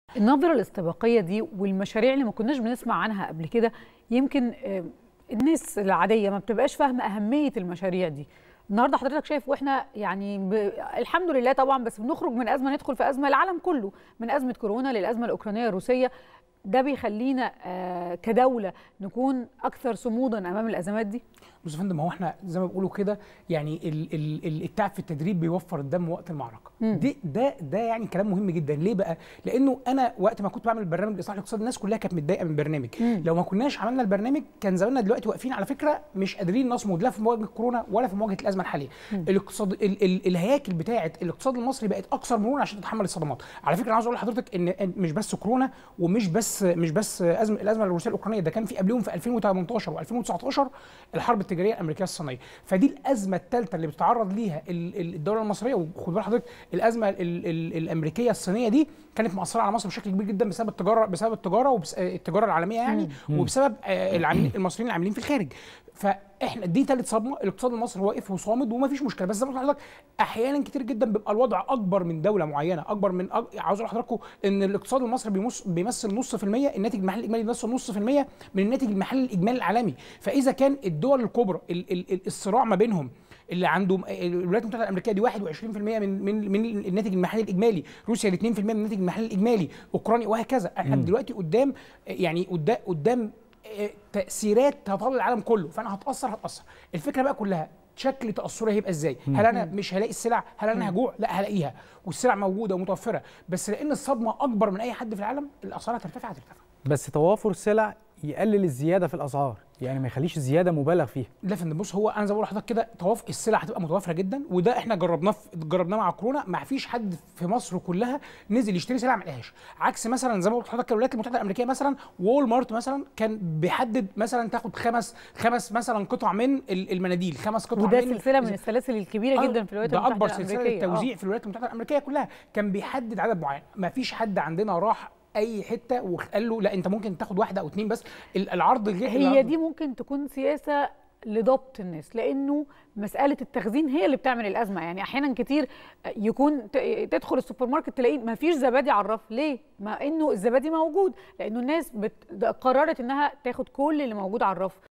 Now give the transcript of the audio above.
النظرة الاستباقية دي والمشاريع اللي ما كناش بنسمع عنها قبل كده يمكن آه، الناس العادية ما بتبقاش فاهمة أهمية المشاريع دي النهارده حضرتك شايف واحنا يعني ب... الحمد لله طبعا بس بنخرج من ازمه ندخل في ازمه العالم كله من ازمه كورونا للازمه الاوكرانيه الروسيه ده بيخلينا آه كدوله نكون اكثر صمودا امام الازمات دي بص يا فندم هو احنا زي ما بيقولوا كده يعني ال ال ال التعب في التدريب بيوفر الدم وقت المعركه مم. دي ده ده يعني كلام مهم جدا ليه بقى لانه انا وقت ما كنت بعمل برنامج الاصلاح الاقتصادي الناس كلها كانت متضايقه من البرنامج مم. لو ما كناش عملنا البرنامج كان زماننا دلوقتي واقفين على فكره مش قادرين نصمد لا في مواجهه كورونا ولا في مواجهه الازمه الحاليه الاقتصاد ال ال الهياكل بتاعه الاقتصاد المصري بقت اكثر مرونه عشان تتحمل الصدمات على فكره انا عاوز اقول لحضرتك ان إن مش بس كورونا ومش بس مش بس ازمه الازمه الروسيه الاوكرانيه ده كان في قبلهم في 2018 و2019 الحرب التجاريه الامريكيه الصينيه فدي الازمه الثالثه اللي بتتعرض ليها ال- ال- الدوله المصريه وخد بال حضرتك الازمه ال ال الامريكيه الصينيه دي كانت مؤثره على مصر بشكل كبير جدا بسبب التجاره بسبب التجاره والتجاره العالميه يعني وبسبب آه، العاملين المصريين العاملين في الخارج فاحنا دي ثالث صدمه الاقتصاد المصري واقف وصامد وما فيش مشكله بس زي ما قلت لحضرتك احيانا كتير جدا بيبقى الوضع اكبر من دوله معينه اكبر من أج... عاوز اقول لحضراتكم ان الاقتصاد المصري بيمس... بيمثل نص في المية الناتج المحلي الاجمالي بيمثل نص في المية من الناتج المحلي الاجمالي العالمي فاذا كان الدول الكبرى ال... ال... ال- الصراع ما بينهم اللي عنده الولايات المتحده الامريكيه دي 21% من من من الناتج المحلي الاجمالي روسيا 2% من الناتج المحلي الاجمالي اوكرانيا وهكذا احنا دلوقتي قدام يعني قدام قدام آه، تاثيرات تطال العالم كله فانا هتاثر هتاثر الفكره بقى كلها شكل تاثرها هيبقى ازاي هل انا مش هلاقي السلع هل انا هجوع لا هلاقيها والسلع موجوده ومتوفره بس لان الصدمه اكبر من اي حد في العالم الاسعار هترتفع هترتفع بس توافر سلع يقلل الزياده في الاسعار يعني ما يخليش الزياده مبالغ فيها لا يا فندم بص هو انا زي ما بقول لحضرتك كده توافق السلع هتبقى متوفره جدا وده احنا جربناه في- جربناه مع كورونا ما فيش حد في مصر كلها نزل يشتري سلع ما لقاهاش عكس مثلا زي ما قلت لحضرتك الولايات المتحده الامريكيه مثلا وول مارت مثلا كان بيحدد مثلا تاخد خمس خمس مثلا قطع من ال- المناديل خمس قطع وده من سلسله من السلاسل الكبيره آه، جدا في الولايات ده المتحده اكبر سلسله الامريكيه توزيع في الولايات المتحده الامريكيه كلها كان بيحدد عدد معين ما فيش حد عندنا راح اي حته وقال له لا انت ممكن تاخد واحده او اتنين بس ال- العرض غير هي العرض- دي ممكن تكون سياسه لضبط الناس لانه مساله التخزين هي اللي بتعمل الازمه يعني احيانا كتير يكون ت- تدخل السوبر ماركت تلاقيه ما فيش زبادي على الرف ليه مع انه الزبادي موجود لانه الناس بت... قررت انها تاخد كل اللي موجود على الرف